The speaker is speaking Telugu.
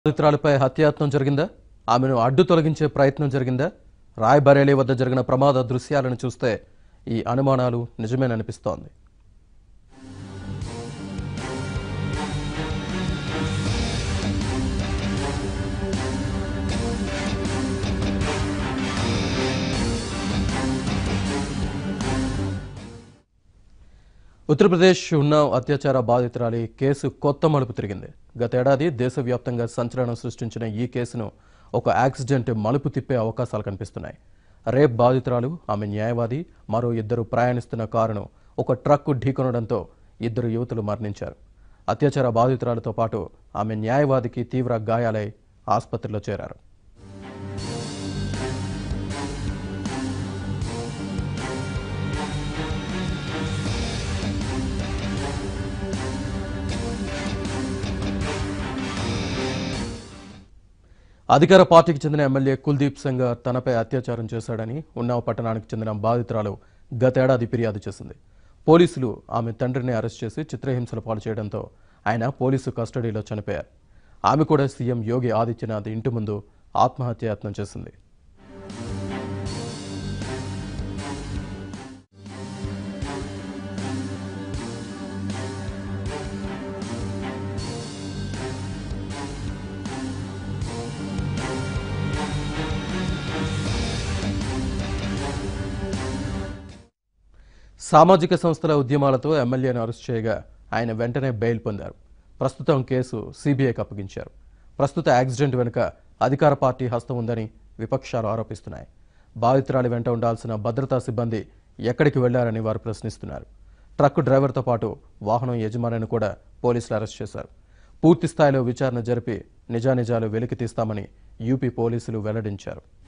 బాధితురాలిపై హత్యాయత్నం జరిగిందా ఆమెను అడ్డు తొలగించే ప్రయత్నం జరిగిందా రాయ్ వద్ద జరిగిన ప్రమాద దృశ్యాలను చూస్తే ఈ అనుమానాలు నిజమేననిపిస్తోంది ఉత్తరప్రదేశ్ ఉన్నావ్ అత్యాచార బాధితురాలి కేసు కొత్త మలుపు తిరిగింది గతేడాది దేశవ్యాప్తంగా సంచలనం సృష్టించిన ఈ కేసును ఒక యాక్సిడెంట్ మలుపు తిప్పే అవకాశాలు కనిపిస్తున్నాయి రేప్ బాధితురాలు ఆమె న్యాయవాది మరో ఇద్దరు ప్రయాణిస్తున్న కారును ఒక ట్రక్కు ఢీకొనడంతో ఇద్దరు యువతులు మరణించారు అత్యాచార బాధితురాలతో పాటు ఆమె న్యాయవాదికి తీవ్ర గాయాలై ఆసుపత్రిలో చేరారు అధికార పార్టీకి చెందిన ఎమ్మెల్యే కుల్దీప్ సింగ్ తనపై అత్యాచారం చేశాడని ఉన్నావ్ పట్టణానికి చెందిన బాధితురాలు గతేడాది ఫిర్యాదు చేసింది పోలీసులు ఆమె తండ్రిని అరెస్ట్ చేసి చిత్రహింసలు పాలు చేయడంతో ఆయన పోలీసు కస్టడీలో చనిపోయారు ఆమె కూడా సీఎం యోగి ఆదిత్యనాథ్ ఇంటి ముందు ఆత్మహత్యాయత్నం చేసింది సామాజిక సంస్థల ఉద్యమాలతో ఎమ్మెల్యేను అరెస్ట్ చేయగా ఆయన వెంటనే బెయిల్ పొందారు ప్రస్తుతం కేసు సిబిఐకి అప్పగించారు ప్రస్తుత యాక్సిడెంట్ వెనుక అధికార పార్టీ హస్తం ఉందని విపక్షాలు ఆరోపిస్తున్నాయి బాధితురాలి వెంట ఉండాల్సిన భద్రతా సిబ్బంది ఎక్కడికి వెళ్లారని వారు ప్రశ్నిస్తున్నారు ట్రక్ డ్రైవర్తో పాటు వాహనం యజమానిని కూడా పోలీసులు అరెస్ట్ చేశారు పూర్తి స్థాయిలో విచారణ జరిపి నిజానిజాలు వెలికి తీస్తామని యూపీ పోలీసులు వెల్లడించారు